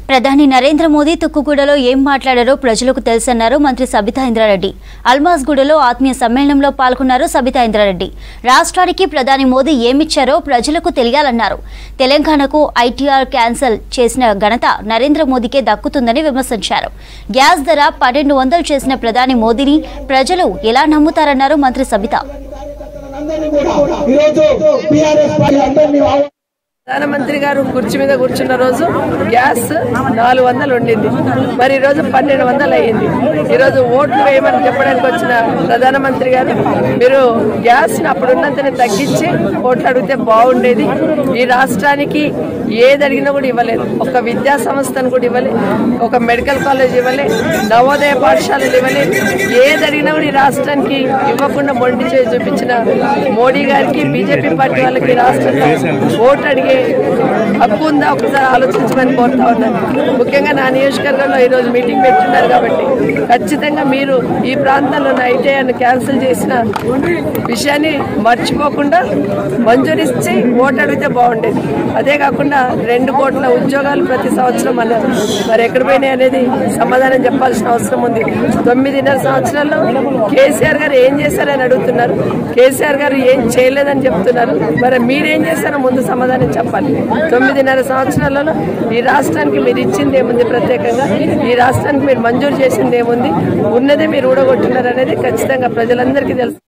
ప్రధాని నరేంద్ర మోదీ తుక్కుగూడలో ఏం మాట్లాడారో ప్రజలకు తెలుసన్నారు మంత్రి సబితా ఇంద్రారెడ్డి అల్మాస్గూడలో ఆత్మీయ సమ్మేళనంలో పాల్గొన్నారు సబితా ఇంద్రారెడ్డి రాష్ట్రానికి ప్రధాని మోదీ ఏమిచ్చారో ప్రజలకు తెలియాలన్నారు తెలంగాణకు ఐటీఆర్ క్యాన్సల్ చేసిన ఘనత నరేంద్ర మోదీకే దక్కుతుందని విమర్శించారు గ్యాస్ ధర పన్నెండు వందలు చేసిన ప్రధాని మోదీని ప్రజలు ఎలా నమ్ముతారన్నారు మంత్రి సబితా ఈరోజు టిఆర్ఎస్ పార్టీ అందరినీ ఆహ్వానిస్తున్నాం. ప్రధానమంత్రి గారు కుర్చీ మీద కూర్చున్న రోజు గ్యాస్ నాలుగు వందలు ఉండింది మరి ఈ రోజు పన్నెండు వందలు అయ్యింది ఈరోజు ఓట్లు వేయమని చెప్పడానికి వచ్చిన ప్రధానమంత్రి గారు మీరు గ్యాస్ అప్పుడున్నంతనే తగ్గించి ఓట్లు అడిగితే బాగుండేది ఈ రాష్ట్రానికి ఏది అడిగినా కూడా ఇవ్వలేదు ఒక విద్యా సంస్థను కూడా ఇవ్వలే ఒక మెడికల్ కాలేజ్ ఇవ్వలే నవోదయ పాఠశాలలు ఇవ్వలే ఏది అడిగినా కూడా ఈ రాష్ట్రానికి ఇవ్వకుండా మొండి చేసి చూపించిన మోడీ గారికి బీజేపీ పార్టీ వాళ్ళకి ఈ రాష్ట్రంలో ఓటు అడిగే హక్కు ఉందా ఒకసారి ఆలోచించమని కోరుతా ఉన్నాను ముఖ్యంగా నా నియోజకవర్గంలో ఈరోజు మీటింగ్ పెట్టున్నారు కాబట్టి ఖచ్చితంగా మీరు ఈ ప్రాంతంలో ఉన్న ఐటీఐను క్యాన్సిల్ చేసిన విషయాన్ని మర్చిపోకుండా మంజూరిచ్చి ఓటు అడిగితే బాగుండేది అదే కాకుండా రెండు కోట్ల ఉద్యోగాలు ప్రతి సంవత్సరం అన్నారు మరి ఎక్కడ పోయినాయి అనేది సమాధానం చెప్పాల్సిన అవసరం ఉంది తొమ్మిదిన్నర సంవత్సరాల్లో కేసీఆర్ గారు ఏం చేశారని అడుగుతున్నారు కేసీఆర్ గారు ఏం చేయలేదని చెప్తున్నారు మరి మీరేం చేశారో ముందు సమాధానం చెప్పాలి తొమ్మిదిన్నర సంవత్సరాలలో ఈ రాష్ట్రానికి మీరు ఇచ్చింది ఏముంది ప్రత్యేకంగా ఈ రాష్ట్రానికి మీరు మంజూరు చేసింది ఏముంది ఉన్నదే మీరు ఊడగొట్టున్నారు అనేది ఖచ్చితంగా ప్రజలందరికీ తెలుసు